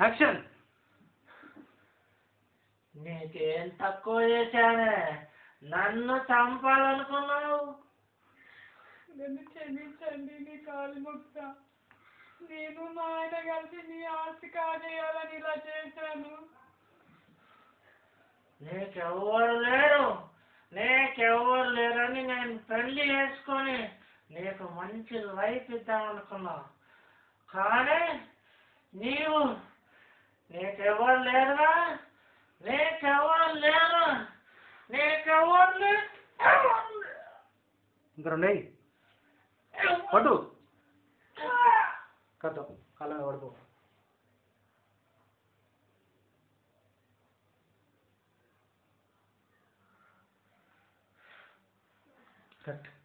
Action నీకేం తక్కువ చేశానే నన్ను చంపాలనుకున్నావు నన్ను క్షమించండి నీ కాలు మొక్క నేను మా ఆయన కలిసి నీ ఆస్తి కాజేయాలని ఇలా చేశాను నీకెవ్వరు లేరు నీకెవ్వరు లేరని నేను పెళ్లి చేసుకొని నీకు మంచి లైఫ్ ఇద్దామనుకున్నా కానీ నీవు నీకెవ్వరు లేరుగా నీకెవ్వరు లేరు నీకెవ్వరు లేరు ఎవరు లేరు. ఇంకా రెండు వేయి. పట్టు కథ కాళ్ళ మీద పడుకో కట్